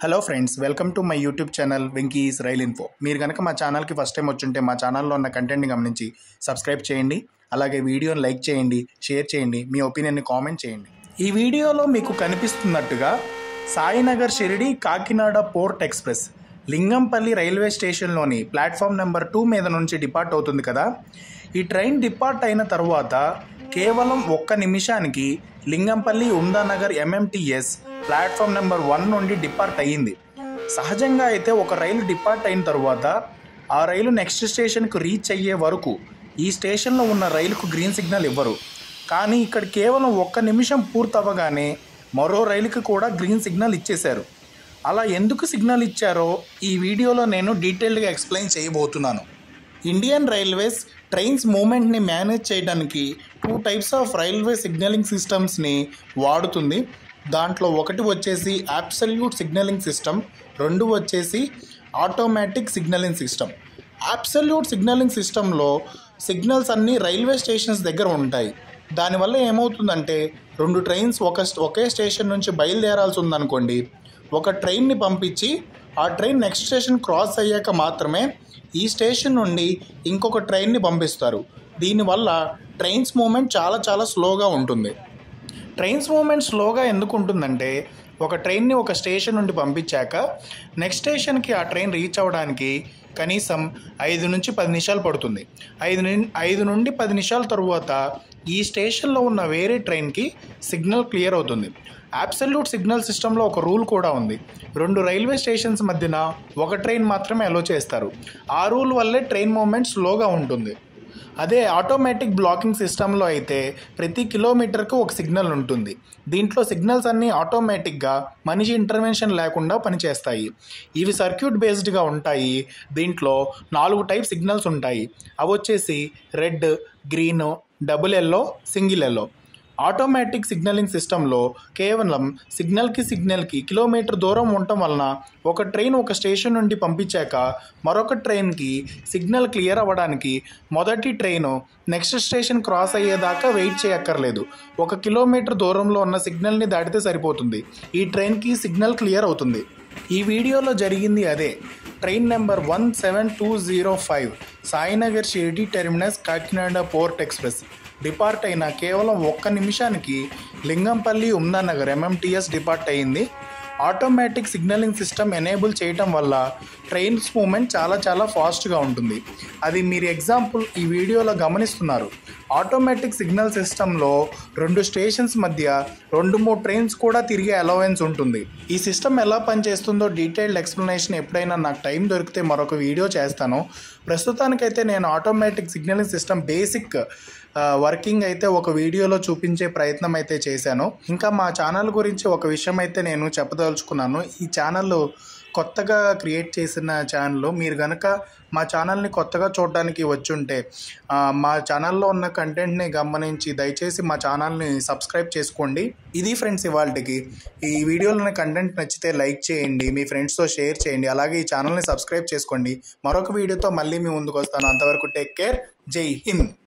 hello friends welcome to my YouTube channel Venky's rail info మీరు కనుక మా ఛానల్కి ఫస్ట్ టైం వచ్చుంటే మా ఛానల్లో ఉన్న కంటెంట్ని గమనించి సబ్స్క్రైబ్ చేయండి అలాగే వీడియోని లైక్ చేయండి షేర్ చేయండి మీ ఒపీనియన్ని కామెంట్ చేయండి ఈ వీడియోలో మీకు కనిపిస్తున్నట్టుగా Sainagar Shirdi Kakinada port express Lingampalli railway స్టేషన్లోని ప్లాట్ఫామ్ నెంబర్ టూ మీద నుంచి డిపార్ట్ అవుతుంది కదా ఈ ట్రైన్ డిపార్ట్ అయిన తర్వాత కేవలం ఒక్క నిమిషానికి Lingampalli Umdanagar MMTS platform number one నుండి డిపార్ట్ అయ్యింది సహజంగా అయితే ఒక రైలు డిపార్ట్ అయిన తర్వాత ఆ రైలు నెక్స్ట్ స్టేషన్కు రీచ్ అయ్యే వరకు ఈ స్టేషన్లో ఉన్న రైలుకు గ్రీన్ సిగ్నల్ ఇవ్వరు కానీ ఇక్కడ కేవలం ఒక్క నిమిషం పూర్తవగానే మరో రైలుకి కూడా గ్రీన్ సిగ్నల్ ఇచ్చేశారు అలా ఎందుకు సిగ్నల్ ఇచ్చారో ఈ వీడియోలో నేను డీటెయిల్డ్గా ఎక్స్ప్లెయిన్ చేయబోతున్నాను ఇండియన్ రైల్వేస్ ట్రైన్స్ మూమెంట్ని మేనేజ్ చేయడానికి two types of railway signalling సిస్టమ్స్ని వాడుతుంది దాంట్లో ఒకటి వచ్చేసి అబ్సల్యూట్ సిగ్నలింగ్ సిస్టమ్ రెండు వచ్చేసి automatic signalling system absolute signalling సిస్టంలో సిగ్నల్స్ అన్నీ రైల్వే స్టేషన్స్ దగ్గర ఉంటాయి దానివల్ల ఏమవుతుందంటే రెండు ట్రైన్స్ ఒక ఒకే స్టేషన్ నుంచి బయలుదేరాల్సి ఉందనుకోండి ఒక ట్రైన్ని పంపించి ఆ ట్రైన్ నెక్స్ట్ స్టేషన్ క్రాస్ అయ్యాక మాత్రమే ఈ స్టేషన్ నుండి ఇంకొక ట్రైన్ని పంపిస్తారు దీనివల్ల ట్రైన్స్ మూమెంట్ చాలా చాలా స్లోగా ఉంటుంది ట్రైన్స్ మూమెంట్ స్లోగా ఎందుకు ఉంటుందంటే ఒక ట్రైన్ని ఒక స్టేషన్ నుండి పంపించాక నెక్స్ట్ స్టేషన్కి ఆ ట్రైన్ రీచ్ అవ్వడానికి కనీసం ఐదు నుంచి పది నిమిషాలు పడుతుంది ఐదు ను- ఐదు నుండి పది నిమిషాల తరువాత ఈ స్టేషన్లో ఉన్న వేరే ట్రైన్కి సిగ్నల్ క్లియర్ అవుతుంది అబ్సల్యూట్ సిగ్నల్ సిస్టంలో ఒక రూల్ కూడా ఉంది రెండు రైల్వే స్టేషన్స్ మధ్యన ఒక ట్రైన్ మాత్రమే అలో చేస్తారు ఆ రూల్ వల్లే ట్రైన్ మూమెంట్ స్లోగా ఉంటుంది అదే ఆటోమేటిక్ బ్లాకింగ్ సిస్టంలో అయితే ప్రతి కిలోమీటర్కు ఒక సిగ్నల్ ఉంటుంది దీంట్లో సిగ్నల్స్ అన్నీ ఆటోమేటిక్గా మనిషి ఇంటర్వెన్షన్ లేకుండా పనిచేస్తాయి ఇవి సర్క్యూట్ బేస్డ్గా ఉంటాయి దీంట్లో నాలుగు టైప్ సిగ్నల్స్ ఉంటాయి అవి వచ్చేసి red green double yellow single yellow automatic signalling సిస్టంలో కేవలం సిగ్నల్కి సిగ్నల్కి కిలోమీటర్ దూరం ఉండటం వలన ఒక ట్రైన్ ఒక స్టేషన్ నుండి పంపించాక మరొక ట్రైన్కి సిగ్నల్ క్లియర్ అవ్వడానికి మొదటి ట్రైన్ నెక్స్ట్ స్టేషన్ క్రాస్ అయ్యేదాకా వెయిట్ చేయక్కర్లేదు ఒక కిలోమీటర్ దూరంలో ఉన్న సిగ్నల్ని దాటితే సరిపోతుంది ఈ ట్రైన్కి సిగ్నల్ క్లియర్ అవుతుంది ఈ వీడియోలో జరిగింది అదే train number one seven two zero five Sainagar Shirdi terminus Kakinada port express depart అయిన కేవలం ఒక్క నిమిషానికి లింగంపల్లి ఉమ్నానగర్ ఎంఎంటీఎస్ డిపార్ట్ అయింది ఆటోమేటిక్ సిగ్నలింగ్ సిస్టమ్ ఎనేబుల్ చేయటం వల్ల ట్రైన్స్ మూమెంట్ చాలా చాలా ఫాస్ట్గా ఉంటుంది అది మీరు ఎగ్జాంపుల్ ఈ వీడియోలో గమనిస్తున్నారు ఆటోమేటిక్ సిగ్నల్ సిస్టంలో రెండు స్టేషన్స్ మధ్య రెండు మూడు ట్రైన్స్ కూడా తిరిగే అలవెన్స్ ఉంటుంది ఈ సిస్టమ్ ఎలా పనిచేస్తుందో డీటెయిల్డ్ ఎక్స్ప్లెనేషన్ ఎప్పుడైనా నాకు టైం దొరికితే మరొక వీడియో చేస్తాను ప్రస్తుతానికైతే నేను automatic signalling system basic working అయితే ఒక వీడియోలో చూపించే ప్రయత్నం అయితే చేశాను ఇంకా మా ఛానల్ గురించి ఒక విషయం అయితే నేను చెప్పదలుచుకున్నాను ఈ ఛానల్ కొత్తగా క్రియేట్ చేసిన ఛానల్ మీరు కనుక మా ఛానల్ని కొత్తగా చూడడానికి వచ్చుంటే ఆ, మా ఛానల్లో ఉన్న కంటెంట్ని గమనించి దయచేసి మా ఛానల్ని సబ్స్క్రైబ్ చేసుకోండి ఇది ఫ్రెండ్స్ ఇవాళకి ఈ వీడియోలోని కంటెంట్ నచ్చితే లైక్ చేయండి మీ ఫ్రెండ్స్తో షేర్ చేయండి అలాగే ఈ ఛానల్ని సబ్స్క్రైబ్ చేసుకోండి మరొక వీడియోతో మళ్ళీ మీ ముందుకు వస్తాను అంతవరకు టేక్ కేర్ జై హింద్